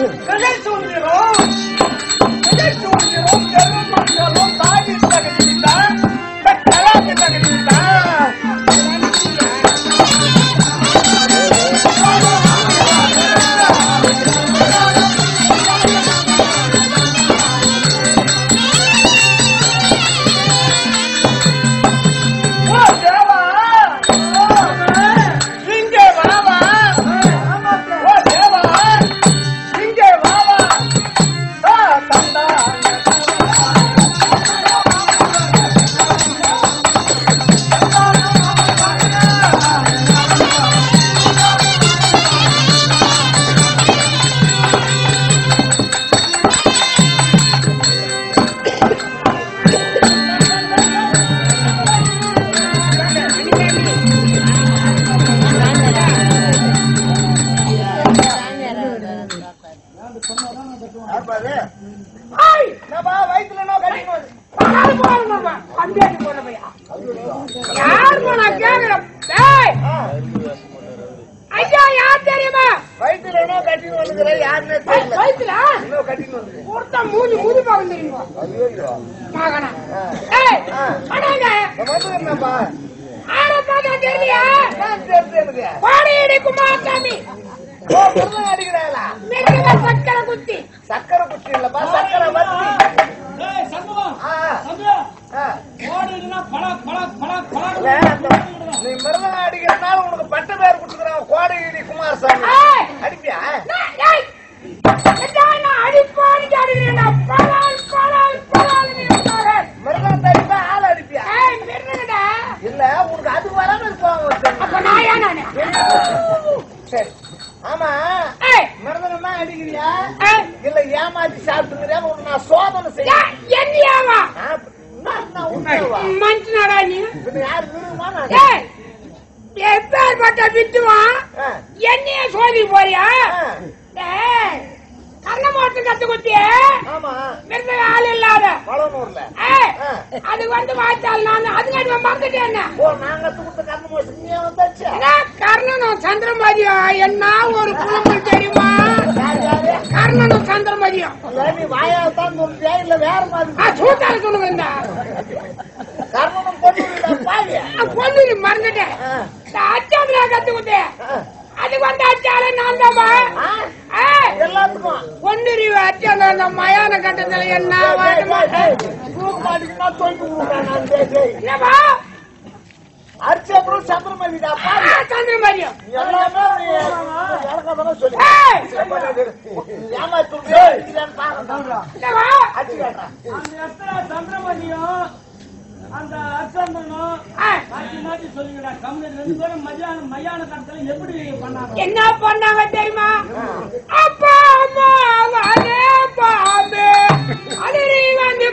திசை சுந்திரம் திசை சுந்திரம் பெருமண்டலம் தாகி தகதித்தான் தக்கலாகி தகதித்தான் ஓ தேவா இங்கே வாவா ஓ தேவா இங்கே வாவா ஆ தந்தா ஐய் நம்ம வயித்துல என்ன கடிக்கு வந்து யார் போறோம் அந்தேடி போன பையா யார் போனா கேக்குறேன் டேய் ஐயா யார் தெரியுமா வயித்துல என்ன கட்டின்னு வந்துக்கிற யாருன்னே தெரியல வயித்துல என்ன கட்டின்னு வந்து ஒருத்த மூஞ்சி மூஞ்சி பார்க்க தெரியுமா ஐயோ மகனா ஏய் அடங்க வந்துக்கிறேன்ப்பா ஆட பார்க்க தெரியலையா நான் தெரிஞ்சு எனக்கு பாடியடி குமாரசாமி ஓ முருகன் அடிக்கிறாங்களா மிருக சக்கரை குத்தி சக்கரை குச்சி இல்லப்பா சக்கரை வத்தி ஏய், சண்முகம், ஆ சண்முகம், ஆ ஓடிடுனா பளக், பளக், பளக், பளக். இல்ல, அந்த- நீ மிருதம் அடிக்கிறதுனால உனக்கு பட்ட பேர் கொடுத்துக்கிறான் கோடையிடி குமாரசாமி ஏய்! அடிப்பியா நான் ஏய் எல்லாம் நான் அடிப்பான்னு கேடுகிறேன் பலால் பலால் பலால் நீங்க மிருதம் அடிப்பா ஆள் அடிப்பியா ஏய் மிருகடா இல்ல உனக்கு அது வராம இருப்பாங்க அப்ப நான் ஏன் நானு சரி ஆமா ஏய் மிருதமா அடிக்கிறியா ஏய் இல்ல ஏமாத்தி சாப்பிட்டுக்கிறியா உனக்கு நான் சோதனை செய்ய ஏய், என்னையாவா உண்மைவா மனுஷனாடா நீ பின்ன யாரு விரும்புமா நான் ஏய் எப்பேற்பட்ட வித்துவான் ஆ, என்னைய சோதி போறியா ஆ, ஏய் கண்ணமாட்டு கத்து குத்திய ஆமா மிருக ஆள் இல்லாத வளனூர்ல ஏய் ஆ. அது வந்து வாய்ச்சால் நான் அதுக்காடி மறந்துட்டேன் என்ன ஓ நாங்க கொடுத்த கண்ணு மோசம் நீ வந்தாச்சு என்ன கர்ணனும் சந்திரமதியும் என்ன ஒரு குடும்பம் தெரியுமா யார் யாரு கர்ணனும் சந்திரமதியும் இல்ல, நீ வாயால் தான் சொல்றியா இல்ல வேற மாதிரி ஆ சூத்தால சொல்லுங்க இந்த கர்ணனும் பொண்ணு பாவியா பொண்ணு மறந்துட்டேன் ஆ, இந்த அச்சாமலா கத்து குத்தேன் ஆ, அது வந்து அச்சால நான் தான்மா ஆ, ஏய் எல்லாத்துக்கும் பொன்னிரிவு அச்சால அந்த மயான கட்டத்துல என்ன டேய், வாட்டமா டேய், டேய், தூக்கு மாட்டிக்கிட்டா தொய்த்து விடுறேன் நான், டேய், டேய். என்னப்பா அரிச்சந்திரன் சந்திரமதிடா ஆ, பாவி சந்திரமதியம் எல்லாமே நீ இறக்காதானே சொல்லி ஏய்! ஏமாத்து அடிக்கிறான்னு பாருங்க என்னப்பா அடிச்சு காட்டுறேன் அந்த இடத்துல சந்திரமதியும், அந்த அச்சந்தனும் ஆ, மாத்தி மாத்தி சொல்லுங்கடா. கம்முனு ரெண்டு பேரும் மதியானம் மயான காலத்துல எப்படி பண்ணாங்க என்ன பண்ணாங்க தெரியுமா அப்பா அம்மா வாடே பாபே அலறி வந்து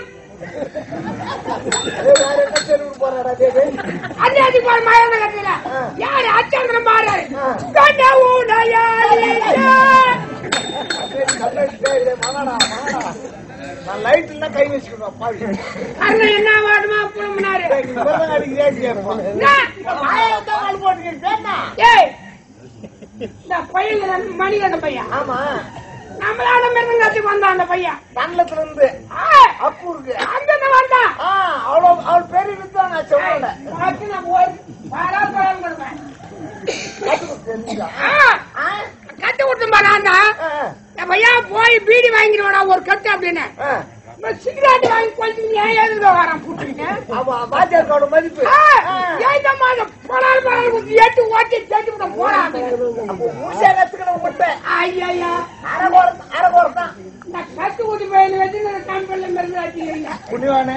ஏய், வேற என்ன தெருவுக்கு போறாடா டேய், டேய். அந்த அதிகார மயான கட்டத்துல யாரு அச்சந்திரம் பாரு ஆ. கண்ட உடையாளியா டேய், கண்ணாடி, டேய், டேய், மகனா, மகனா. நான் லைட் இல்ல கை வச்சுக்கணும் பாவி கர்ணன் என்ன வாடுமா புலம்புனாரு டேய், நீ மிருதம் அடிக்கிறியா இல்லையாப்பா? என்ன? வாயால தான் ஆள் போட்டுக்கிட்டு ஏய் இந்த பையன் மணிகண்ட பையன் ஆமா நம்மளால மிருதங்காத்துக்கு வந்தான் அந்த பையன் கண்ணத்துல இருந்து ஆ, அப்பு இருக்கு அங்க வந்தான் ஆ, அவ்வளவு அவள் பெரிய வித்தான் நான் சொல்லல உனக்கு நான் ஒரு பாரா பழம் கொடுப்பேன் தெரிஞ்சா ஆ, கட்டு கொடுத்தும்பா நான் தான் என் பையன் போய் பீடி வாங்கிடுவாடா ஒரு கட்டு அப்படின்னு சிகரெட் வாங்கி கொளுத்துக்கு ஏன் எதுக்கு வரான் புட்டுக்கிட்டு ஆமா பாஜகவோட மதிப்பு ஏன் மாதிரி படால் படால் குத்தி எட்டு ஓட்டி சேர்த்து விட போறான் அப்போ மூசா கத்துக்கணும் முட்டை ஐயா அரைகோரம் அரைகோரம் தான் நான் கட்டு ஊட்டி போய் வச்சு நான் கம்பெனில மருந்து வச்சுக்கிறீங்க புண்ணியவானே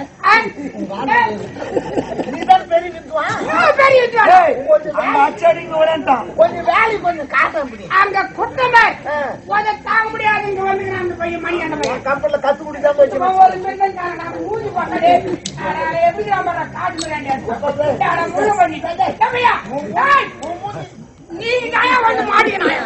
நீ தான் பெரிய வித்துவான் பெரிய ஏய், கொஞ்சம் வேலை- கொஞ்சம் வேலை கொஞ்சம் காட்ட முடியும் அங்க குட்டமே கொஞ்சம் தாங்க முடியாது இங்க வந்துக்கிறான் அந்த பையன் மணி அந்த பையன் கம்பெனில கத்து குடிக்காம வச்சு ஒரு மிருகம் நான் மூஞ்சி பார்த்தே எப்படி நம்ம காட்டு மிராண்டி முழு பண்ணி தம்பியா ஏய், நீ நாயா வந்து மாட்டிக்கணும்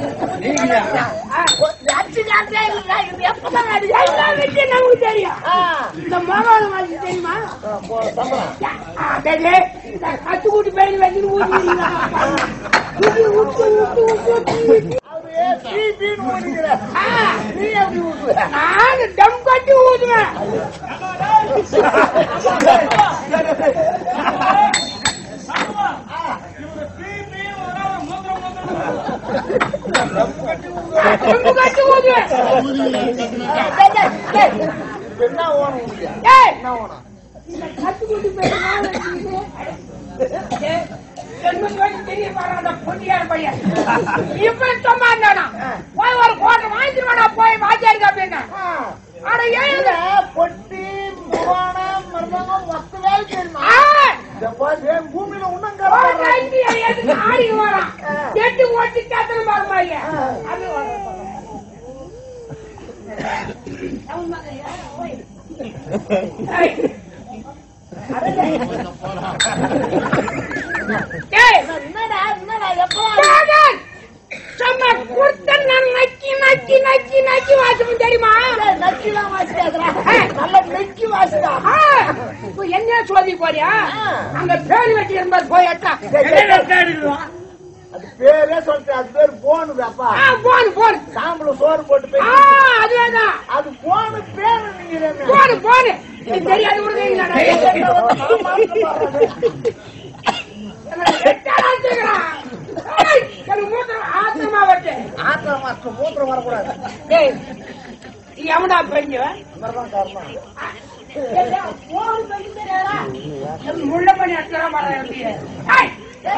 அச்சு காட்டே இல்ல இது எப்பதான் அடி எல்லா விஷயம் நமக்கு தெரியும் இந்த மகான் மாதிரி தெரியுமா ஆ, சரி. இந்த கத்து கூட்டி போய் வச்சு ஊத்தி ஊத்தி ஊத்தி ஊத்தி ஊத்தி அவரு பீ பீன்னு ஓடிக்கிற ஆ, நீ எப்படி ஊத்துவ? நான் டம் கட்டி ஊதுவேன் இவரு பீ பீ வராம மூத்திரம் மூத்திரம் டம் கட்டி ஊதுவேன் டேய், டேய், டேய். இப்ப என்ன ஓணும் உனக்கு? ஏய் என்ன ஓணும்? இந்த கட்டுக்குட்டி பேசுனா ஜென்மத்து வரைக்கும் தெரிய பாரு அந்த பொட்டியார் பையன் இப்ப சும்மா இருந்தானா போய் ஒரு கோட்டை வாங்கிடுவானா போய் வாத்தியாருக்கு அப்படின்னு ஆ, ஆனா ஏன் இதுல இது? பொட்டி புராணம் மிருதங்கம் மொத்த வேலை தெரியுமா ஆ, இந்த பாரு, என் பூமியில இன்னும் ஒரு கரப்பாடுறான். நாளைக்கு எதுக்கு ஆடி வரான் எட்டு ஓட்டி கேத்தன பாரு பையன் அது வர ஏய் என்னடா என்னடா எப்போ பாகன் சும்மா குடுத்தன் நான் நக்கி நக்கி நக்கி நக்கி வாசம் தெரியுமா நக்கிலாம் வாசிக்காதடா நல்ல நெக்கி வாசிடா ஆ, இப்ப என்ன சோதி போறியா அங்க பேரு வச்சு இருந்தார் போய் அட்டா அது பேரே சொல்லிட்டு அது பேர் போனு அப்பா போன் போன் சாம்பல சோறு போட்டு ஆ போய் அதுவேதான் அது போனு பேரு நீங்க போன் போன் எனக்கு தெரியாது ஆத்திரமா வச்சு ஆத்திரம் மாஸ்டர் மூத்திரம் வரக்கூடாது டேய் நீ எவன்டா பெஞ்சவன் அங்கதான் காரணம் முள்ள பண்ணி அடிச்சா மாட்டேன்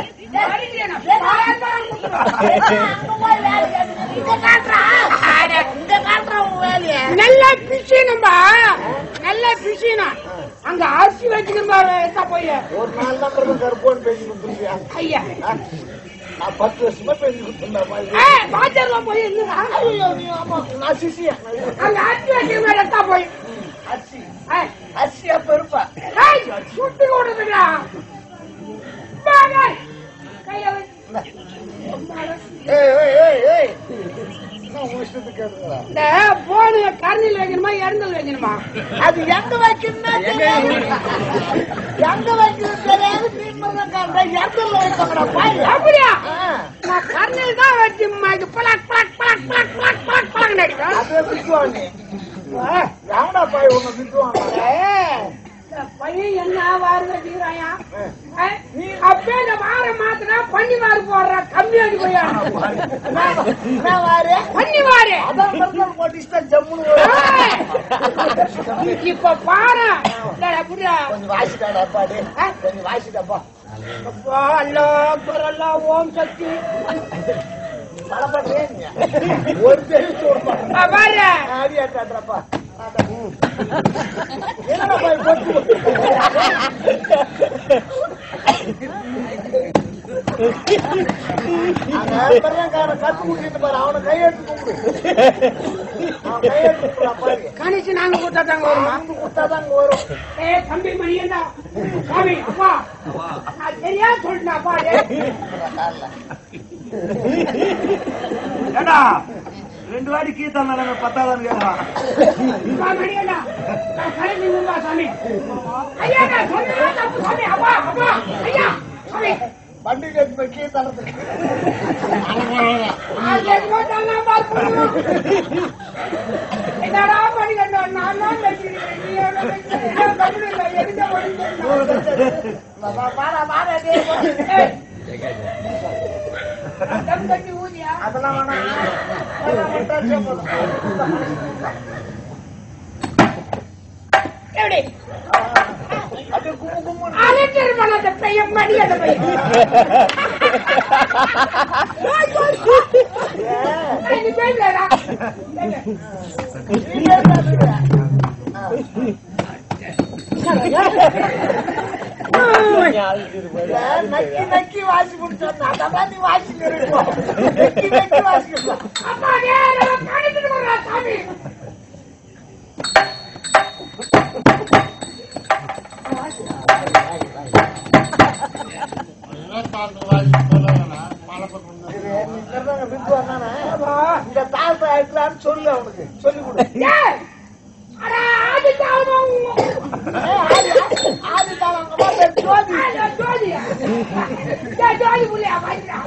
நல்ல பிசினும்பா நல்ல பிசினா அங்க அரிசி வச்சுக்கணும்பா எத்தா போய் ஒரு நாள் தான் பிறகு கருப்போன்னு பேசி கொடுத்துருக்கியா ஐயா நான் பத்து வருஷமா பேசி கொடுத்துருந்தா மாதிரி ஏய், பாத்திரமா போய் இருந்துடா. ஐயோ, நீ ஆமா, நான் சிசியா அங்க அரிசி வச்சுக்கணும்பா எத்தா போய் அரிசி ஏய், அரிசி அப்ப இருப்பா ஏய், சுட்டு கொடுத்துடா பாகன் கையில வை. ஏய் ஏய் ஏய் ஏய் என்ன உன் இஷ்டத்துக்கு கேட்டுங்களா இந்த போனு கரணில் வைக்கணுமா இறந்தல் வைக்கணுமா அது எங்க வைக்கணும்னா தெரியாது எங்க வைக்கணும் தெரியாது தீர்மானம் எந்தல வைப்பாங்கடா பாய் அப்படியா ஆ, நான் கரணில் தான் வச்சு ம- இது பலாக் பலாக் பலாக் பலாக் பலாக் பலாக் பலாக் நடிக்கிறேன் அதே விட்டுவாங்க எவனா பாய் உன்னை விட்டுவாங்க இந்த பையன் என்ன வாரு வச்சுக்கிறாயா அப்பே இந்த வார மாத்தினா பண்ணி வாரு போடுறா கம்மியாகி போயா என்ன வாரு பண்ணி வாரு அதான் மறுநாள் போட்டுச்சுட்டா ஜம்முன்னு வரும். ஏய், இப்ப பாரு டேய், புரியா கொஞ்சம் வாசிட்டாடா அப்பாடி கொஞ்சம் வாசிட்டாப்பா அப்பா அல்லா குரல்லா ஓம் சக்தி படப்படுறே ஒரு பேரு சொல்லுப்பா ஆ, பாரு ஆடியா காட்டுறப்பா என்னடா பாய் போட்டு அந்த பெரியக்காரன் கத்து குடிக்கிட்டு பாரு அவனை கையெழுத்து கும்பிடு அவன் கையெழுத்து கும்பிடுறா பாரு கணிச்சு நாங்க கூட்டா தாங்க வருமா வந்து கொடுத்தாதான் அங்க வரும் ஏ தம்பி மணியண்டா சாமி அப்பா நான் தெரியா சொல்லிட்டேன் அப்பா டேய். ஏடா ரெண்டு வாடி கீர்த்தன் நடன பத்தாதான் கேட்கறான் அப்பா மணியண்டா நான் கணிச்சு முன்பா சாமி ஐயா நான் சொன்னா தப்பு சாமி அப்பா அப்பா ஐயா சாமி பண்டிகை கீழே தரத்துக்கு அது என்னமோ தானா பார்க்கணும். என்னடா பண்ணிக்கணும் நான் தான் வச்சிருக்கேன் நீ என்ன வச்சிருக்க? நான் தமிழ் இல்லை, எங்க வச்சிருக்கேன்? வாடா வாடா டேய் போ. ஏய். தம் கட்டி ஊதியா அதெல்லாம் வேணாம் அதெல்லாம் விட்டாச்சே போதும். எப்படி அப்படியே கும்மு கும்முன்னு அலட்டர் பண்ணாத பையன் மடி அந்த பையன் ஏய், நீ பேசலடா நீயே பேசுற. இல்ல, நக்கி நக்கி வாசி முடிச்சோம் அதான் நீ வாசி நிறுத்துவோம் நக்கி நக்கி வாசிக்கலாம் அப்பா டேய் நம்ம காணிட்டு வரா சாமி இது நீ சொல்றவங்க வித்துவான் தானே? இந்த தாழ்த்த ஆயிக்கலான்னு சொல்லு அவனுக்கு சொல்லி கொடு ஏய் அட ஆதி தாவணும் ஏய், ஆதி ஆதி தாளம் அங்க வா, பேர் ஜோதி ஆதி ஜோதியா ஏய் ஜோதி புள்ளையா பாய்டா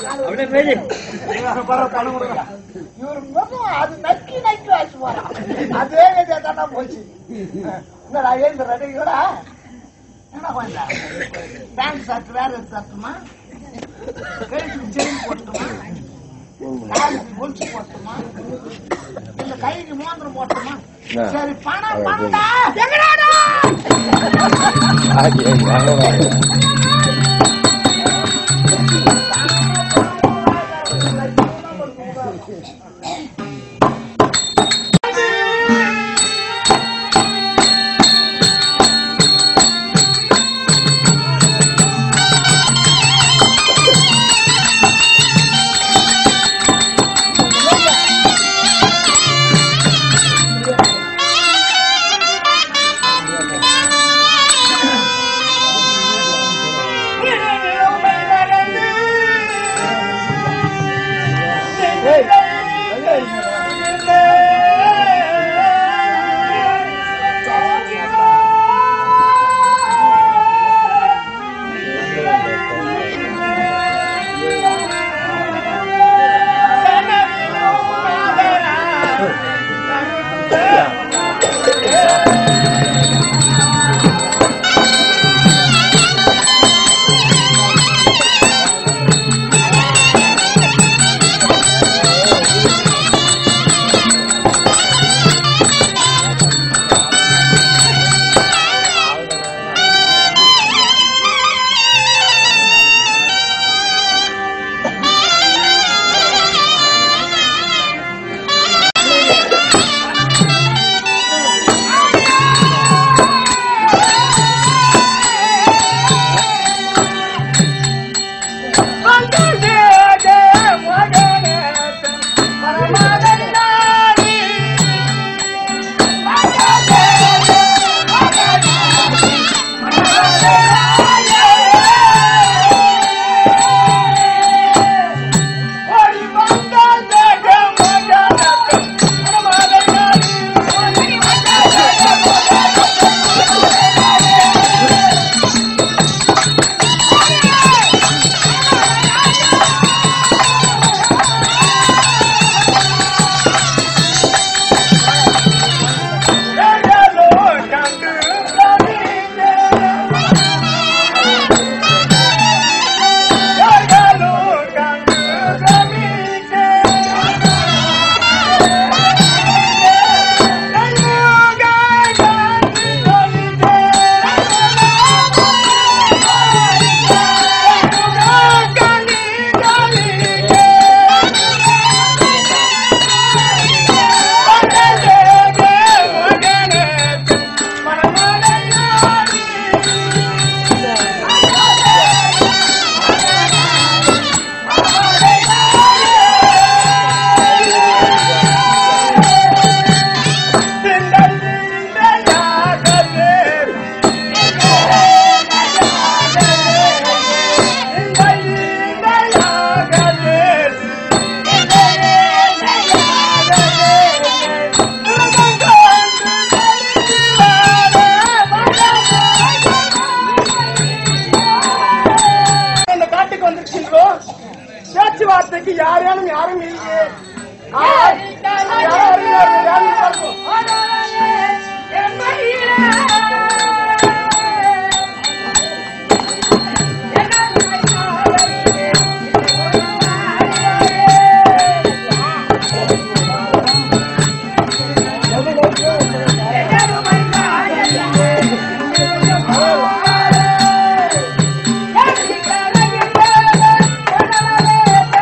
அப்படியே போய் பரவ பணம் கொடுங்க இவரு முகம் அது நக்கி நக்கி வாசி போறான் அதே கதையா தானே போச்சு என்னடா ஏன் ரெடியோட என்ன பண்ணல பேண்ட் ஷர்ட் வேற தட்டுமா கழுத்து செயின் போட்டுமா காலுக்கு கொலுசு போட்டுமா இல்ல கைக்கு மோந்திரம் போட்டுமா சரி பணம் பணம்டா எங்கடாடா இந்த காட்டுக்கு வந்திருக்கின்றோம் பேச்சுவார்த்தைக்கு யாரேனும் யாரும் இல்லையே யார், யார், யார், யார் பார்ப்போம்.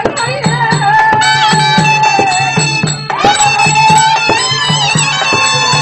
Yeah.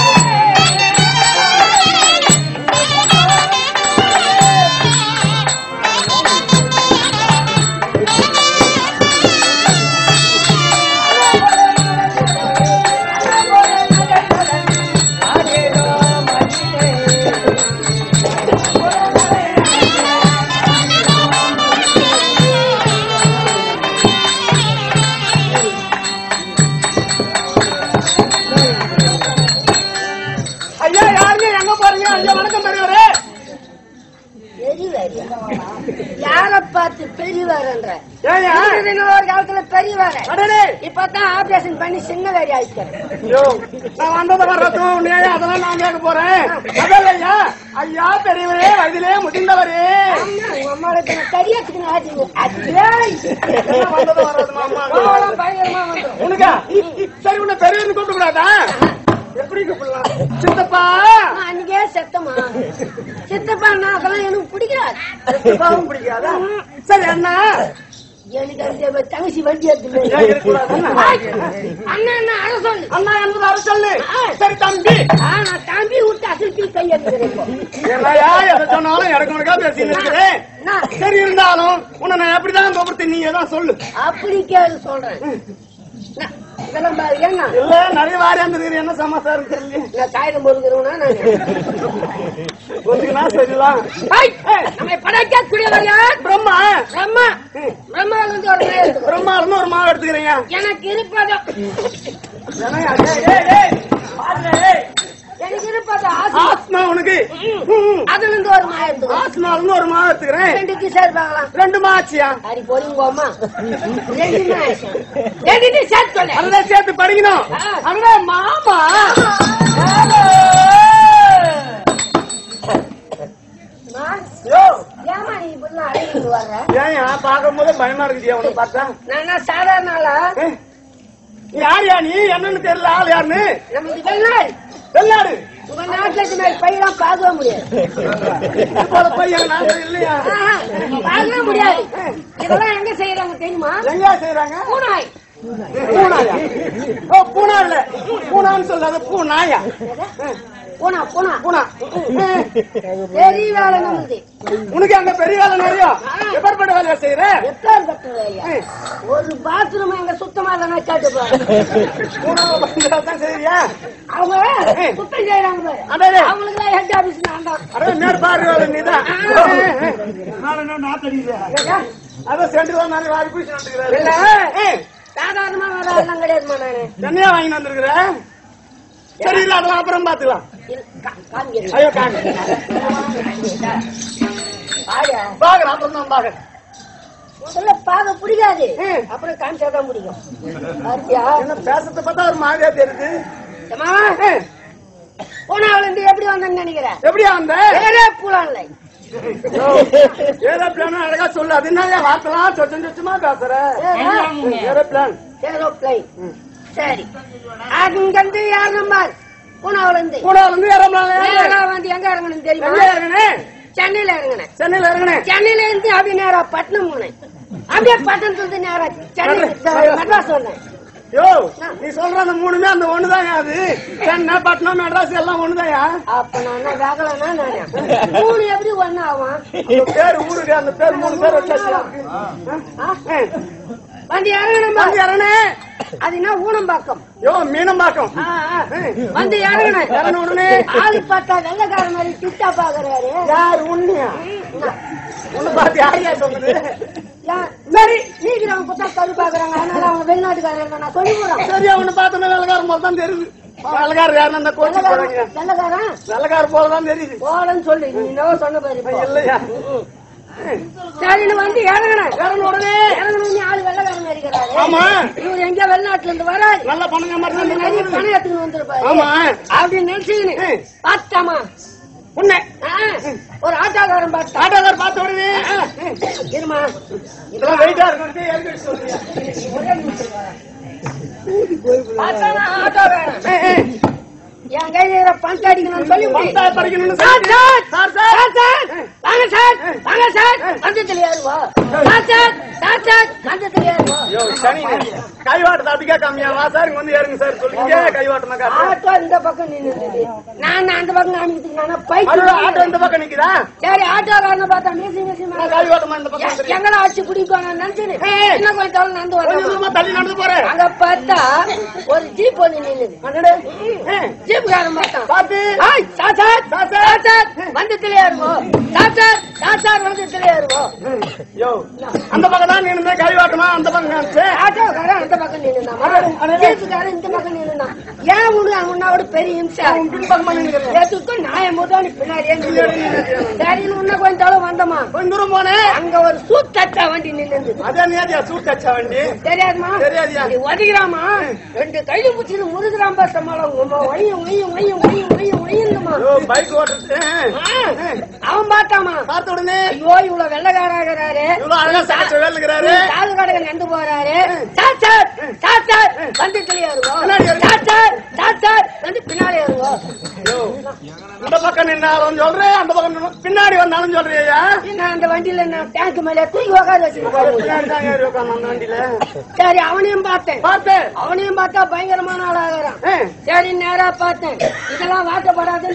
ஒரு காலத்துல பெரிய வேலை அடடே இப்பதான் ஆபரேஷன் பண்ணி சின்ன வேலை ஆயிட்டேன் ஐயோ, நான் வந்தது வர்றதும் உன்னையே அதெல்லாம் நான் கேட்க போறேன் அதல்ல ஐயா ஐயா பெரியவரே வயதிலே முதிர்ந்தவரே ஆமா, உங்க அம்மாவுக்கு நான் கரியாச்சுக்கணும் ஆச்சுங்க. அதுவே எல்லாம் வந்தது வர்றதுமா அம்மா கோவம் பயங்கரமா வந்துரும். உனக்கா சரி உன்னை பெரியவர்னு கூப்பிட கூடாதா எப்படி கூப்பிடலாம் சித்தப்பா நான் அன்னைக்கே செத்தமா சித்தப்பா நான் அதெல்லாம் எனக்கு பிடிக்காது சித்தப்பாவும் பிடிக்காதா சரி அண்ணா எனக்கு அந்த தங்கச்சி வண்டி எடுத்து ஏன் இருக்கக்கூடாதுன்னா? அண்ணா அண்ணா அட சொல்லு அண்ணா என்பது அரசல்லு சரி தம்பி ஆ, நான் தம்பி விட்டு அசல்பி கை எடுக்கிறேன் இப்போ. என்னையா எதை சொன்னாலும் எனக்கு உனக்கா பேசிட்டு இருக்கிறேன் நான் சரி இருந்தாலும் உன்னை நான் எப்படிதான் கூப்பிடுத்து நீ தான் சொல்லு அப்படி கேளு சொல்றேன் நான் இதெல்லாம் பாரு ஏன்னா இல்ல நிறைய வாரி அந்த என்ன சமாச்சாரம் தெரியல நான் காகிதம் போடுக்கிறவனா நான் கொஞ்சம் சரிலாம் ஐய், நம்மை படைக்கக்கூடியவர் யார் பிரம்மா பிரம்மா பிரம்மாவில இருந்து ஒரு மேல் எடுத்துக்கோ. பிரம்மா இருந்து ஒரு மாவு எடுத்துக்கிறீங்க எனக்கு இருப்பதோ என்னய்யா, டேய், டேய், டேய், பாருங்க, டேய். எனக்கு இருப்பதோ ஆசை ஆத்மா உனக்கு ம். அதுல இருந்து ஒரு மாய எடுத்துக்கோ ஆத்மா இருந்து ஒரு மாவு எடுத்துக்கிறேன் ரெண்டு ஷர்ட் பார்க்கலாம் ரெண்டு மாச்சியா அடி போறீங்கம்மா ரெண்டு ஆயிடுச்சு ரெண்டு ஷர்ட் சொல்ல அதுதான் சேர்த்து படிக்கணும் ஆ. அதுதான் மாமா யோ ஏமா நீ இப்படிலாம் அழைக்கிட்டு வர்ற ஏன் பார்க்கும் போது பயமா இருக்குதியா உன்னை பார்த்தா நான் என்ன சாதாரண ஆளா ஏய், யார் யா நீ என்னன்னு தெரியல ஆள் யாருன்னு நமக்கு வெளிநாடு வெள்ளாடு உங்க நாட்டுல இந்த மாதிரி பையெல்லாம் பார்க்கவே முடியாது போல பையன் நாங்க இல்லையா ஆஹா, பார்க்கவே முடியாது இதெல்லாம் எங்க செய்யறாங்க தெரியுமா எங்க செய்யறாங்க பூனாய் பூனாயா ஓ பூனா இல்ல பூனான்னு சொல்லாத பூனாயா பூனா பூனா பூனா பெரிய வேலை நம்மளுது உனக்கு அங்க பெரிய வேலை நிறைய எப்பேற்பட்ட வேலையா செய்யற எத்தார் பட்ட வேலையா ஒரு பாத்ரூம் எங்க சுத்தமா தானே கேட்டு பாரு பூனாவை பண்றதா தான் செய்யறியா அவங்க சுத்தம் செய்யறாங்க பாரு அடடே. அவங்களுக்கு தான் ஹெட் ஆபீஸ் நான் தான் அட மேற்பார்வை வேலை நீதான் அதான் சென்று தான் நானே வாரி பூசி வந்துருக்கிறாரு இல்ல. ஏய், சாதாரணமா வேலை எல்லாம் கிடையாதுமா நானு தனியா வாங்கி வந்திருக்கிற சரி இல்ல அதெல்லாம் அப்புறம் பாத்துக்கலாம் இல்ல, கா- காமிக்கிறேன். ஐயோ காமி பாரு. பாக்குறேன் அப்புறம் தான் பாக்குறேன் முதல்ல பார்க்க பிடிக்காது ம். அப்புறம் காமிச்சாதான் பிடிக்கும் பாத்தியா என்ன பேசத்தை பார்த்தா ஒரு மாதிரியா தெரியுது ஏம்மா, பூனாவில இருந்து எப்படி வந்தேன்னு நினைக்கிறேன் எப்படியா வந்த வேறே பூலான்ல ஏதோ பிளான் அழகா சொல்லு அது என்ன வார்த்தைலாம் சொச்சம் சொச்சமா பேசுற ஏதோ பிளான் ஏதோ பிளை சரி அங்கிருந்து இறங்கும் பூனாவில இருந்து கூட வந்து இறங்கலாம் நேரா வந்து எங்க இறங்கணும் தெரியுமா எங்க இறங்குனே சென்னையில இறங்கினேன் சென்னையில இறங்குனே சென்னையில இருந்து அப்படியே நேரா பட்டணம் போனேன் அப்படியே பட்டணத்துல இருந்து நேரா சென்னை மெட்ராஸ் வந்தேன் யோ நீ சொல்ற அந்த மூணுமே அந்த ஒண்ணுதான் அது சென்னை பட்னம் மெட்ராஸ் எல்லாம் ஒண்ணுதாயா அப்ப நான் என்ன வேகலன்னா நானே மூணு எப்படி ஒண்ணு ஆகும் அந்த பேர் ஊருக்கு அந்த பேர் மூணு பேர் வச்சாச்சு வந்து இறங்கணும் வந்து இறங்குனே அது என்ன ஊனம்பாக்கம் யோ மீனம்பாக்கம் ஆ, ஆ. வந்து இறங்கணும் இறங்கின உடனே ஆளு பார்த்தா வெள்ளக்கார மாதிரி திட்டா பாக்குறாரு யார் உண்மையா உன்னை பார்த்து யாரையா சொன்னது சரி நீக்கிறவங்க பார்த்தா கரு பாக்குறாங்க அதனால அவங்க வெளிநாட்டுக்காரங்க நான் சொல்லி போறேன் சரியா உன்னை பார்த்தோன்னா வெள்ளக்காரன் போல தான் தெரியுது வெள்ளக்காரர் யாருன்னு அந்த கோச்சு போறாங்க வெள்ளக்காரன் வெள்ளக்காரர் போல தான் தெரியுது போலன்னு சொல்லு நீ என்னவோ சொன்ன பாரு இப்போ. இல்லையா சரின்னு வந்து இறங்கினேன் இறங்கின உடனே இறங்கணும்னு ஆளு வெள்ளக்காரன் இருக்கிறாரு ஆமா இவர் எங்க வெளிநாட்டுல இருந்து வராரு நல்ல பணங்க மாதிரி வந்து நிறைய பணம் எடுத்துன்னு வந்திருப்பாரு ஆமா அப்படின்னு நினைச்சுக்கின்னு பார்த்தாமா உன்னை ஆ, ஒரு ஆட்டோக்காரன் பார்த்தா ஆட்டோக்கார் பார்த்த உடனே இருமா இதெல்லாம் வெயிட்டா இருக்கும் இறங்கி வச்சு சொல்றியா பார்த்தானா ஆட்டோக்காரன் என் கையில பணத்தை அடிக்கணும்னு சொல்லி பந்தா பறிக்கணும்னு சார், சொல்லி- sir, sir sir sir, sir, வாங்க சார், வாங்க சார், மஞ்சத்தில் ஏறுவா. சார், சார், சார், சார், மஞ்சத்தில் ஏறுவா. யோ சனி கைவாட்டு அதிகா கம்மியா வா சார் இங்க வந்து ஏறுங்க சார் சொல்லுங்க கைவாட்டமா காட்டு ஆட்டோ இந்த பக்கம் நின்னுது. நான் அந்த பக்கம் காமிக்கிறதுக்கு நானா அது பைத்தியம். ஆட்டோ இந்த பக்கம் நிக்குதா சரி, ஆட்டோக்காரனை பார்த்தா மீசி, மீசி நான் மேல. கைவாட்டமா இந்த பக்கம் எ- வந்துருக்கேன். எங்கடா அடிச்சு பிடிப்பாங்கன்னு நினைச்சுன்னு, ஏய். இன்னும் கொஞ்சம் தள்ளி நடந்து கொஞ்சம் வந்தோம். தூரமா தள்ளி நடந்து போறேன் அங்க பார்த்தா ஒரு ஜீப் ஒண்ணு நின்னுது. அடடே. ஏய், ஜீப்காரன் பார்த்தான். பாத்து ஆய், sir, sir, sir, sir, sir, மஞ்சத்திலே ஏறுவோம். சார், சார், சார், சார், மஞ்சத்திலே ஏறுவோம். யோ அந்த பக்கம் தான் நின்று கைவாட்டமா அந்த பக்கம் காமிச்சு ஆட்டோக்காரன் அந்த பக்கம் நின்னுனாமா ஜீப்புக்காரன் இந்த பக்கம் நின்னுனா ஏன் உனக்கு உன்னோட பெரிய இம்சா பின்பக்கமா நின்னுக்கிறேன் எதுக்கும் நாய முதல் பின்னாடியே நின்னு. சரின்னு உன்ன கொஞ்ச தூரம் வந்தமா கொஞ்ச தூரம் போனேன் அங்க ஒரு சூட் தச்சா வண்டி நின்னு அதே நேதியா சூட் தச்சா வண்டி தெரியாதுமா தெரியாதுயா. இப்படி ஒதுக்கிறாமா ரெண்டு கையில பிடிச்சிட்டு முருகிறான் பாச மலம் ஒய்யும் ஒய்யும் ஒய்யும் ஒய்யும் ஒய்யும் ஒய்யுங்கம்மா ஐயோ, பைக் ஓட்டுறது அவன் பார்த்தாமா பார்த்த உடனே ஐயோ இவ்வளவு வெள்ளக்காராகிறாரு இவ்வளவு அழகா சாட்சி வேலுங்கிறாரு சாது கடைக்கு நந்து போறாரு சார் சார் சார் சார் வந்து தெரியாருவோ பின்னாடி வருங்க. சார் சார் சார் சார் வந்து பின்னாடி வருவோ இந்த பக்கம் நின்னாலும் சொல்றேன் அந்த பக்கம் நின்னு- பின்னாடி வந்தாலும் சொல்றியா நான் அந்த வண்டியில நான் டேங்க் மேல தூக்கி உட்கார வச்சுட்டு போறேன் பின்னாடி தான் ஏறி உட்கார்ந்து அந்த வண்டியில சரி அவனையும் பார்த்தேன் பார்த்தேன் அவனையும் பார்த்தா பயங்கரமான ஆளாகிறான் ஆ. சரி நேரா பார்த்தேன் இதெல்லாம் வாட்டப்படாது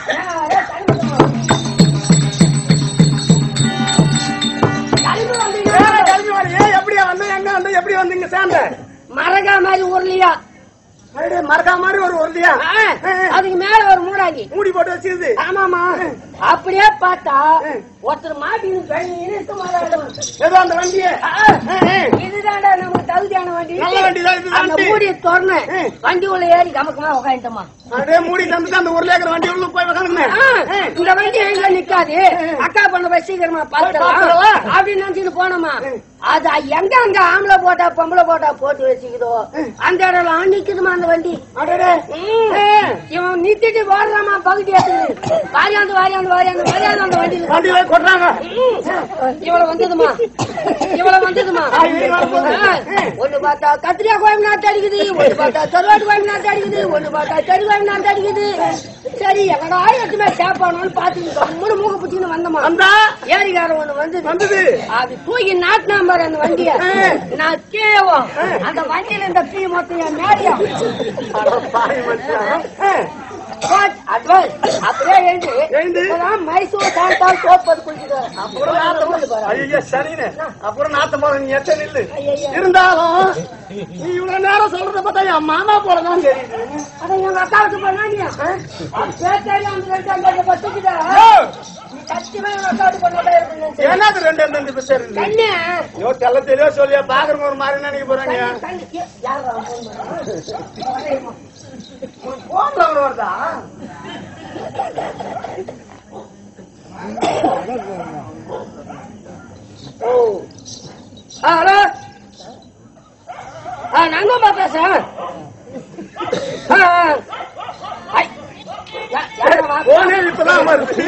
ஏன் கிளம்பி வர? ஏன் எப்படியா வந்து எங்க வந்து எப்படி வந்து இங்க சேர்ந்த மரகா மாதிரி உருளியா மறுபடி மறக்கா மாதிரி ஒரு உறுதியா ஆ, அதுக்கு மேல ஒரு மூடாங்கி மூடி போட்டு வச்சிருது ஆமாமா அப்படியே பார்த்தா ஒருத்தர் மாட்டின்னு பயங்கர இஷ்டமா ஏதோ அந்த வண்டிய இதுதான்டா நமக்கு தகுதியான வண்டி நல்ல வண்டிதான் இது அந்த வண்டி. மூடியை திறந்தேன் வண்டி உள்ள ஏறி கமக்கமா உட்காந்துட்டோமா அப்படியே மூடி தந்துட்டு அந்த ஒரு ஏக்கர் வண்டி உள்ள போய் உட்காந்துனேன் இந்த வண்டி எங்க நிக்காது அக்கா பண்ண போய் சீக்கிரமா பார்த்துடலாம். பாத்துலாம் அப்படின்னு நினைச்சிட்டு போனோமா அது எங்க அங்க ஆம்பளை போட்டா பொம்பளை போட்டா போட்டு வச்சுக்குதோ அந்த இடம்லாம் நிக்குதுமா அந்த வண்டி ம். இவன் நித்திட்டு ஓடுறாமா பகுதி வாரியாந்து வாரியாந்து வாரியாந்து வாரியாந்து அந்த வண்டியில வண்டியில கொட்டுறாங்க இவ்வளவு வந்ததுமா இவ்வளவு வந்ததுமா ஆ, இவ்வளவு வரும்போது. ஆ, ஒண்ணு பார்த்தா கத்திரியா கோயம் நாட்டு அடிக்குது ஒண்ணு பார்த்தா கருவாட்டு கோயம் நாட்டு அடிக்குது ஒண்ணு பார்த்தா கறி கோயம் நாட்டு அடிக்குது சரி எங்கடா எடுத்துமே சேப்பானோன்னு பாத்துக்கிட்டு மூணு மூக்க பிடிச்சின்னு வந்தமா வந்தா ஏரிக்காரன் ஒண்ணு வந்து வந்தது அது தூக்கி நாட்டினா பாரு அந்த வண்டிய நான் கேவோம் அந்த வண்டியில இந்த தீ மொத்தம் என் மேரியா அட பாவி மனுஷன். ஆ, அட்வான்ஸ் அப்படியே எழுந்து எழுந்து? இப்பதான் மைசூர் சாந்தால் சோப்பது குளிச்சுட்டு அப்புறம் நாத்தம் ஐயோ சரின்னு அப்புறம் நாத்தம் போற நீ எத்த நில்லு ஐயையோ. இருந்தாலும் நீ இவ்வளவு நேரம் சொல்றத பார்த்தா என் மாமா போலதான் தெரியுது அட எங்க அக்காவுக்கு பண்ணாடியா பேச்சாடி அந்த ரெண்டு அங்க பத்துக்கிட்டா ஏய், நீ சத்தியமா எங்க அக்காவுக்கு பண்ணாதான் இருக்குன்னு என்னது ரெண்டு ரெண்டு ரெண்டு பேர் இருக்கு கண்ணு ஐயோ தெல்ல தெளிவா சொல்லியா பாக்குறவங்க ஒரு மாதிரி நினைக்க போறாங்க கண்ணு யாரா போன் போன்ல வருதா ஓ ஹலோ ஆ நாங்கம்மா பேசுறேன் ஆ, ஆ. ஐ, யா- யாரம்மா? போனே இப்பதான் வருது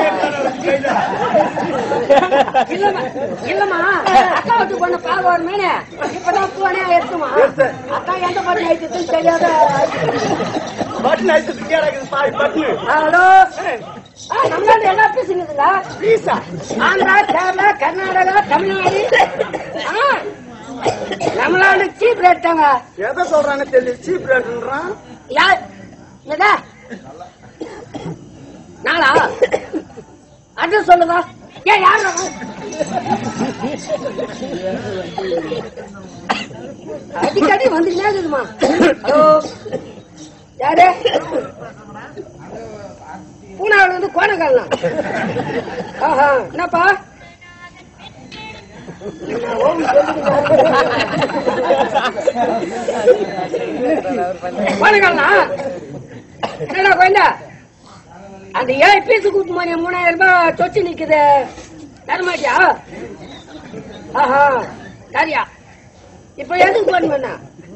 இல்லம்மா இல்லம்மா அக்கா வீட்டு பொண்ணு பார்க்க வரமேனே இப்பதான் போனே எடுத்துமா அக்கா எந்த பாட்டு ஆயிடுச்சுன்னு தெரியாத பட்டன் அடிச்சு கேடாக்குது பாவி பட்டன் ஹலோ ஆ, நம்மளால என்ன பேசுனதுங்க பீஸா ஆந்திரா கேரளா கர்நாடகா தமிழ்நாடு ஆ, நம்மளால சீப் ரேட் தாங்க எதை சொல்றான்னு தெரியல சீப் ரேட்ன்றான் யார் என்னடா நாளா அட்ரஸ் சொல்லுங்க ஏன் யார் அவன்? அடிக்கடி வந்துட்டே இருக்குதுமா ஹலோ யாரு பூனாவில இருந்து கோணக்காலாம் ஆஹா என்னப்பா என்னவோ கோணக்காலா என்னடா கோயந்தா அந்த ஏழு பீஸ் கூட்டு மாதிரி மூணாயிரம் ரூபாய் சொச்சு நிக்குது தரமாட்டியா ஆஹா சரியா இப்ப எதுக்கு போன் பண்ண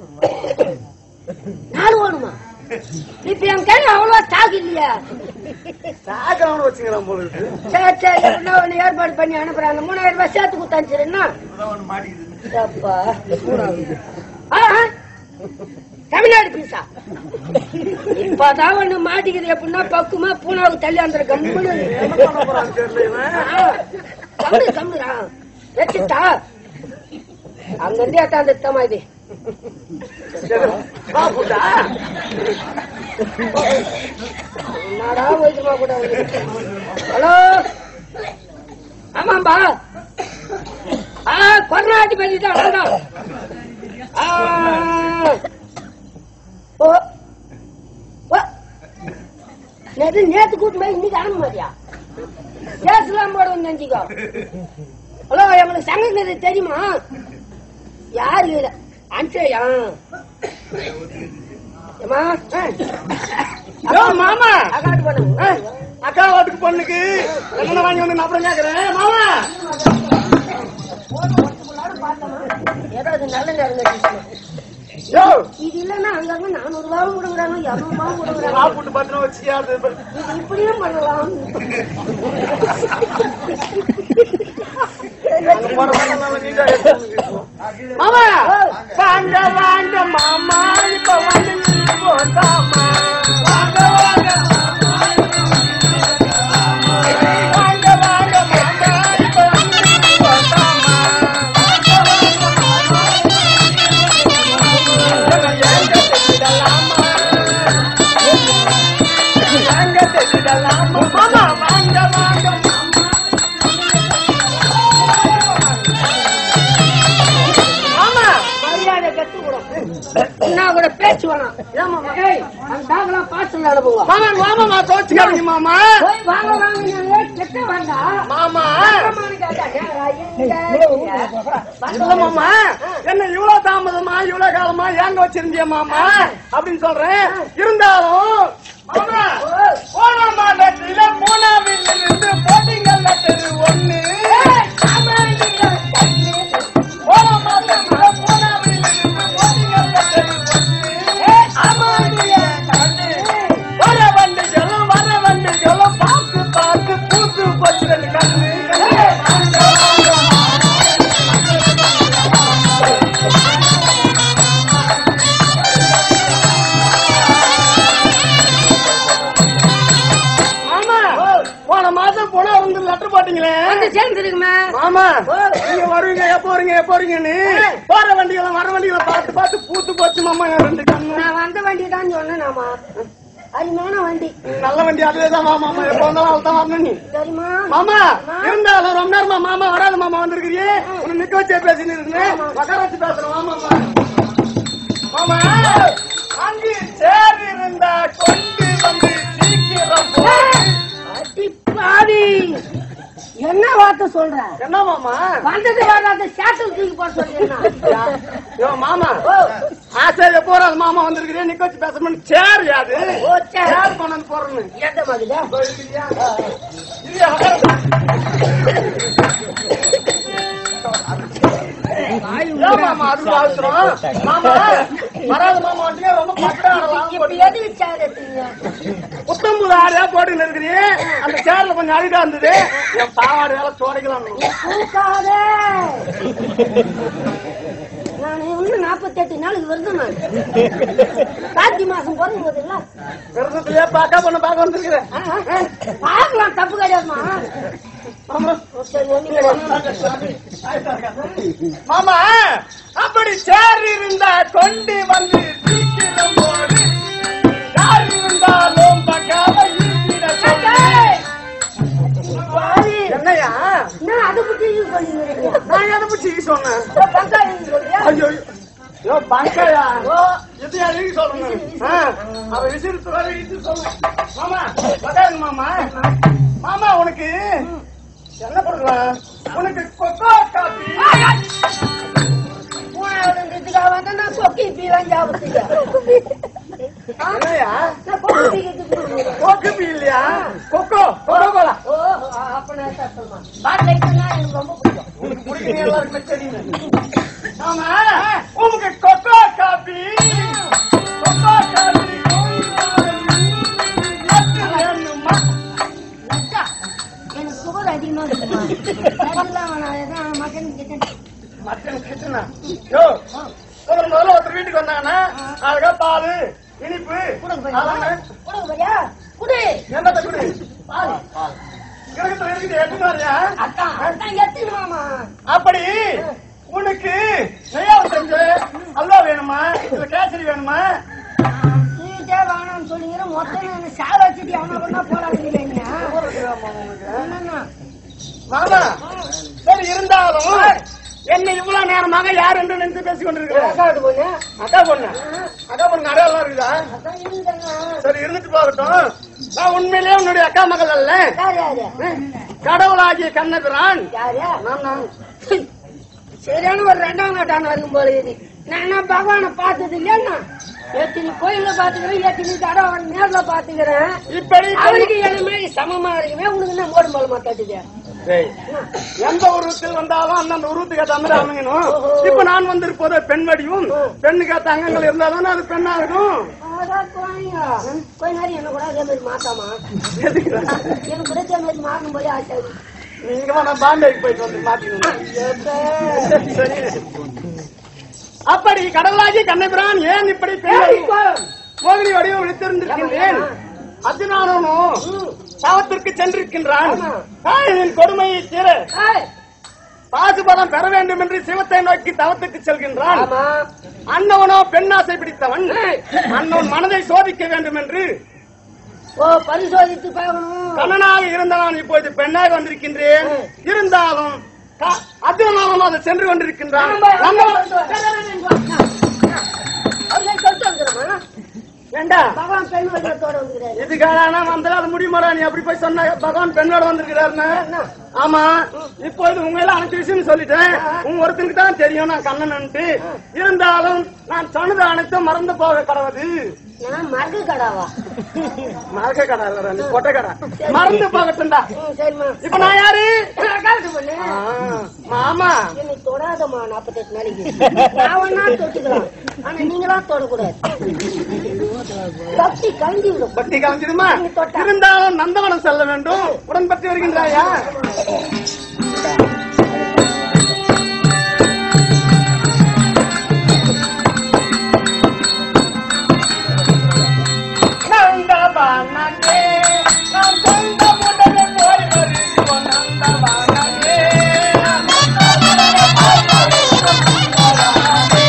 நாலு ஓடுமா இப்ப என் கையில அவ்வளவா ஸ்டாக் இல்லையா சாகவனு வச்சுக்கிறான் போல இருக்கு சரி சரி என்ன ஒண்ணு ஏற்பாடு பண்ணி அனுப்புறேன் அந்த மூணாயிரம் ரூபாய் சேர்த்து கொடுத்தாச்சுருன்னா அப்பா ஆஹா. தமிழ்நாடு பீஸா இப்பதான் ஒண்ணு மாட்டிக்குது எப்படின்னா பக்குமா பூனாவுக்கு தள்ளி அந்த கம்பெனி என்ன பண்ண போறான்னு தெரியல இவன் கம்பு கம்புரா வச்சுட்டா அங்க இருந்து ஏத்தாந்து தமா இது பாப்புடா என்னடா வைத்தியமா கூட ஹலோ ஆமாம்பா ஆ கொரோனாதிபதி தான் அதான் ஆ. ஓ ஓ. நேத்து நேத்து கூட்டு போய் இன்னைக்கு அனுப்ப மாட்டியா கேஸ்லாம் போடுவோம் நினைச்சிக்கோ ஹலோ எங்களுக்கு உங்களுக்கு சங்ககிரி தெரியுமா யாரு இல்ல அஞ்சையா ஏமா யோ, மாமா அக்காட்டு பண்ணுங்க ஏய், அக்கா வீட்டுக்கு பொண்ணுக்கு என்ன வாங்கி வந்து நான் அப்புறம் கேக்குறேன் மாமா ஏதாவது நல்ல நேரம் கட்டிக்கணும். யோ இது இல்லன்னா அங்க நானூறு ரூபாவும் கொடுக்குறாங்க இருநூறு ரூபாவும் கொடுக்குறாங்க சாப்பிட்டு பத்திரம் வச்சுக்காது இது இப்படியும் பண்ணலாம் மாமா வாங்க வாங்க மாமா இப்ப வந்து போட்டாமா வாங்க வாங்க வாங்க வாங்க மாமா இப்ப வந்து போட்டாமா வாங்க தெரியுதலாமா மாமா வாங்க வாங்க மாமா மரியாதை கத்துக்கூடும் என்ன கூட பேச்சு வேணாம் ஏன் மாமா? ஏய், அந்த டாக்லாம் பார்சல் அனுப்புங்க மாமா மாமா தோச்சுக்காதீங்க மாமா போய் வாங்க வாங்க நீங்க கெட்ட வேண்டாம் மாமா அப்புறமானு கேட்டா, ஏன்டா, எங்க? இல்ல மாமா என்ன இவ்வளவு தாமதமா இவ்வளவு காலமா ஏங்க வச்சிருந்திய மாமா அப்படின்னு சொல்றேன் இருந்தாலும் மாமா போன மாதத்துல மூணாவில் இருந்து போட்டிங்கல்ல தெரு ஒண்ணு போன மாதத்துல மூணாவில் இருந்து போட்டிங்கல்ல தெரு ஒண்ணு வர வண்டிகளும் வர வண்டிகளும் பார்த்து பார்த்து பூத்து போச்சு ரெண்டு கண்ணு மாமா போன மாசம் போனா வந்து லெட்டர் போட்டீங்களே வந்து சேர்ந்துருக்குமே மாமா நீங்க வருவீங்க எப்போ வருவீங்க எப்போ வருவீங்கன்னு போற வண்டிகளை வர வண்டிகளை பார்த்து பார்த்து பூத்து போச்சு மாமா என் ரெண்டு கண்ணு நான் வந்த வண்டி தான் சொன்னேன் நாமா அருமையான வண்டி நல்ல வண்டி அதுதான் மாமா எப்போ வந்தாலும் அவள் தான் வரணும் நீ தெரியுமா மாமா இருந்தாலும் ரொம்ப நேரமா மாமா வராது மாமா வந்திருக்கிறீ உன்னை நிக்க வச்சே பேசின்னு இருக்கேன் உட்கார வச்சு பேசுறேன் மாமா மாமா அங்கு சேர் இருந்தா கொண்டு வந்து சீக்கிரம் போ. அடி பாவி என்ன வார்த்தை சொல்ற என்ன மாமா வந்தது வராத சேட்டல் தூக்கி போட சொல்றேன்னா யோ மாமா ஆசிரியர் போறாது மாமா வந்திருக்கிறேன் நிக்க வச்சு பேசணும் சேர் யாது ஓ, chair. சேர் கொண்டு வந்து போறேன்னு எந்த மாதிரியா இது ஏன் மாமா அது அவசரம் மாமா வராத மாமா வந்து ரொம்ப பட்டாடலாம் இப்ப எதுக்கு சேர் எடுத்தீங்க புத்தம்புது ஆடையா போட்டுன்னு இருக்கிறீ அந்த சேர்ல கொஞ்சம் அழுகா இருந்தது என் பாவாடை எல்லாம் துடைக்கலாம் தூக்காத நான் இன்னும் நாற்பத்தி எட்டு நாளுக்கு வருது நான் கார்த்தி மாசம் பிறந்து போதில்ல விரதத்திலேயே பாக்கா பண்ண பார்க்க வந்திருக்கிறேன் பார்க்கலாம் தப்பு கிடையாதுமா சரி ஒண்ணு கிடையாது மாமா அப்படி சேர் இருந்தா கொண்டு வந்து சீக்கிரம் போடு யார் இருந்தாலும் பார்க்காம இருந்திட சொல்லு. பாவி. என்னையா என்ன அதை பத்தி யூஸ் பண்ணிக்கிறீங்க நான் எதை பற்றி சொன்னேன் பங்காளி சொல்றியா ஐயோ ஐயோ பங்கையா இது யாரையும் சொல்லணும் ஆ, அவ விசிறுத்து வர விசிறு சொல்லணும் மாமா பட்டாருங்க மாமா மாமா உனக்கு என்ன கொடுக்கலாம் உனக்கு கொக்கோ காபி மூணாவதுன்றதுக்காக வந்து நான் கொக்கி பீலாம் ஜாபத்துக்கு என்னையா நான் கொக்கி பீக்கிறதுக்கு கோக்கு பீ இல்லையா கொக்கோ கொக்கோ கோலா ஓ அப்ப நான் சாப்பிடலாம் பாட்டில் இருக்குன்னா எனக்கு ரொம்ப பிடிக்கும் உனக்கு பிடிக்கணும் எல்லாருக்குமே தெரியும் ஆமா உனக்கு கொக்கோ காபி கொக்கோ காபி வேணுமா அக்கா, எனக்கு சுகர் அதிகமா இருக்குமா அதெல்லாம் வேணாம் எதாவது மட்டன் கிட்டன் மட்டன் கிச்சனா யோ ஒரு முதல்ல ஒருத்தர் வீட்டுக்கு வந்தாங்கன்னா அழகா பால் இனிப்பு கொடுங்க பையா அதெல்லாம் கொடுங்க பையா குடு என்னத்த குடி பால் கிரகத்துல இருக்குது எடுத்துட்டு வரியா அக்கா அக்கா எத்தினுமாமா அப்படி உனக்கு நெய்யாவு செஞ்சு அல்வா வேணுமா இல்ல கேசரி வேணுமா நீட்டே வேணாம்னு சொல்லிங்கிற மொத்தம் நான் சாலை வச்சுட்டு அவனை கொண்டா போடாதீங்க என்னன்னா மாமா சரி இருந்தாலும் என்ன இவ்வளவு நேரமாக யார் என்று நினைத்து பேசிக் கொண்டிருக்கிறேன் அக்காவுக்கு பொண்ணு அக்கா பொண்ணு அக்கா பொண்ணு அடையாளம் இருக்குதா அதான் இருந்தேங்க சரி இருந்துட்டு போகட்டும் நான் உண்மையிலேயே உன்னுடைய அக்கா மகள் அல்ல யார் யாரு கடவுளாகிய கண்ணபிரான் யாரு நான் நான் சரியான ஒரு ரெண்டாம் நாட்டான இருக்கும் போல இது நான் என்ன பகவானை பார்த்தது இல்லையா எத்தனை கோயில பாத்துக்கிறேன் எத்தனை தடவை அவன் நேர்ல பாத்துக்கிறேன் இப்படி அவருக்கு எதுவுமே சமமா இருக்குமே உனக்கு என்ன மோடு மூலமா தட்டுது டேய், எந்த உருவத்தில் வந்தாலும் அந்தந்த உருவத்துக்கு ஏத்த மாதிரி அமையணும் இப்ப நான் வந்திருப்பது பெண் வடிவும் பெண்ணுக்கு ஏத்த அங்கங்கள் இருந்தாலும் அது பெண்ணாகணும் அதான் கோயிங்க. கொஞ்ச நேரம் என்ன கூட அதே மாதிரி மாத்தாமா எதுக்குடா? எனக்கு கூட அதே மாதிரி மாற்றும் போதே ஆசை ஆகுது. நீங்க வேணா பாம்பேக்கு போயிட்டு வந்து மாத்திக்கணும் எப்ப? சரி அப்படி கடவுளாகி கண்ணபிரான் ஏன் இப்படி பெண் மோகினி வடிவம் விழித்திருந்திருக்கின்றேன் அதனாலும் சாவத்திற்கு சென்றிருக்கின்றான் தாயின் கொடுமையை தீர ஏய், பாசுபதம் பெற வேண்டும் என்று சிவத்தை நோக்கி தவத்துக்கு செல்கின்றான் ஆமா அன்னவனோ பெண்ணாசை பிடித்தவன் அன்னவன் மனதை சோதிக்க வேண்டும் என்று ஓ பரிசோதித்து பார்க்கணும் கண்ணனாக இருந்தவன் இப்போது பெண்ணாக வந்திருக்கின்றேன் இருந்தாலும் க- அதனாலும் அதை சென்று கொண்டிருக்கின்றான் நம்ம- அவர்களை சொல்லிட்டு வந்துடுறோமா? ஏண்டா பகவான் பெண் வடிவத்தோட வந்துக்கிறாரு இதுக்காக வந்தாலும் அது முடியுமாடா நீ அப்படி போய் சொன்ன பகவான் பெண்ணோட வந்திருக்கிறாருன்னு ஆமா இப்போது உங்க எல்லாம் அனைத்து விஷயம் சொல்லிட்டேன் உங்க ஒருத்தருக்கு தான் தெரியும் நான் கண்ணன்ட்டு இருந்தாலும் நான் சொன்னது அனைத்தும் மறந்து போக கடவுது ஏன்னா மரகு கடாவா மறக்க கடை இல்லடா, நீ கொட்டை கடை மறந்து போகட்டும்டா ம், சரிம்மா இப்ப நான் யாரு கலெக்ட் பண்ணு ஆ, மாமா என்னை தொடாதம்மா நாற்பத்தெட்டு நாளைக்கு நான் வேணா தொட்டுக்கலாம் ஆனா நீங்களாம் தொடக்கூடாது பக்தி கலந்து விடும் பட்டி கலைஞ்சிருமா இருந்தாலும் நந்தவனம் செல்ல வேண்டும் உடன்பட்டு வருகின்றாயா நந்தவனமே, நாம் சொந்தமுடனே போய் வருகிறோம் நந்தவனமே. நந்தவனமே போய் வருகிறோம் நந்தவனமே.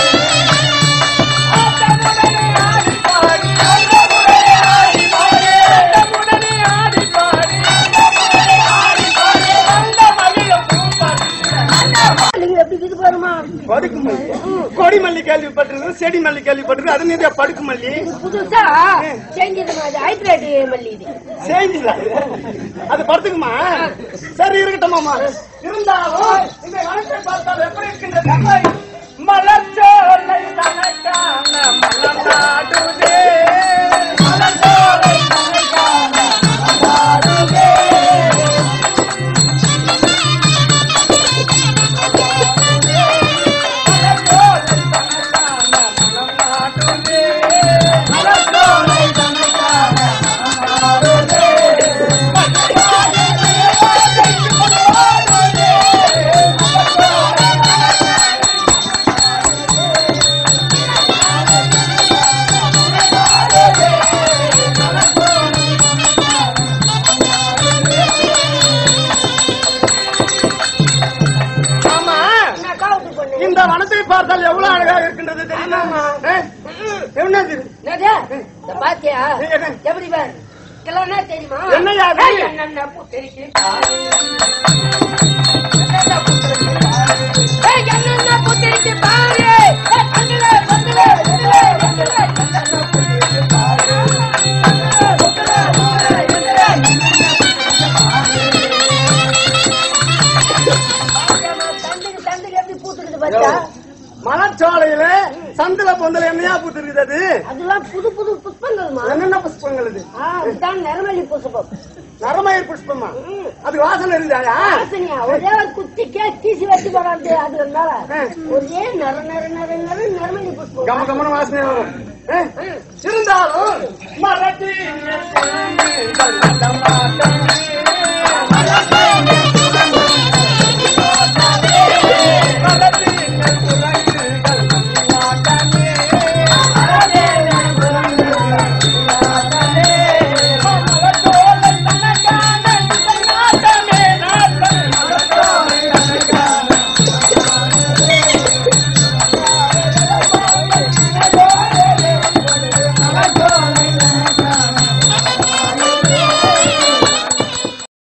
ஆட்டமுடனே ஆடி பாடி, ஆட்டமுடனே ஆடி பாடி, ஆட்டமுடனே ஆடி பாடி, ஆட்டமுடனே ஆடி பாடி, அந்த மகிழும் பூப்பறிக்க. நீங்க எப்படி இது பாருமா படுக்கு மல்லி கொடி மல்லி கேள்விப்பட்டிருக்கு செடி மல்லி கேள்விப்பட்டிருக்கு அது நீங்க படுக்கு மல்லி இது புதுசா செஞ்சது மாதிரி ஹைட்ரேட் மல்லி இது சேஞ்சில அது படுத்துக்குமா சரி இருக்கட்டுமாமா இருந்தாலும் இந்த வனத்தை பார்த்தால் எப்படி இருக்கின்றது மலச்சோலை தனக்கான மலநாடுதே மலச்சோலை தனக்கான மலநாடுதே ஆமா நான் காவத்து பண்ணு இந்த வனத்தை பார்த்தால் எவ்வளவு அழகாக இருக்கின்றது தெரியுமா ஏ? என்னது இது? என்னது? இந்த பாத்தியா என்ன? எப்படி பாரு இதெல்லாம் என்ன தெரியுமா என்னய்யா அது? ஏய், என்னென்ன புத்திரிக்கு பாரு. என்னென்ன புத்திரிக்கு பாரு. ஏய், என்னென்ன புத்திரிக்கு பாரு. ஏய், கண்ணுல, கண்ணுல, கண்ணுல, கண்ணுல, என்னென்ன புத்திரிக்கு பாரு. கண்ணுல, கண்ணுல, கண்ணுல, கண்ணுல, என்னென்ன புத்திரிக்கு பாரு. பாத்தியாம்மா, தண்டுக்கு, தண்டுக்கு எப்படி பூத்துக்குது பாத்தியா? மலச்சோலையில சந்தில பொந்தல என்னையா பூத்து இருக்குது அது அதெல்லாம் புது புது புஷ்பங்கள்மா என்னென்ன புஷ்பங்கள் இது ஆ, இதுதான் நரமல்லி புஷ்பம் நரமயிர் புஷ்பமா அது வாசனை இருக்குதாயா வாசனையா ஒரே ஒரு குத்திக்கே கீசி வச்சு போடாது அது இருந்தால ஒரே நர நர நர நர நரமல்லி புஷ்பம் கம கமன வாசனை வரும் ஏ? இருந்தாலும் மரத்தி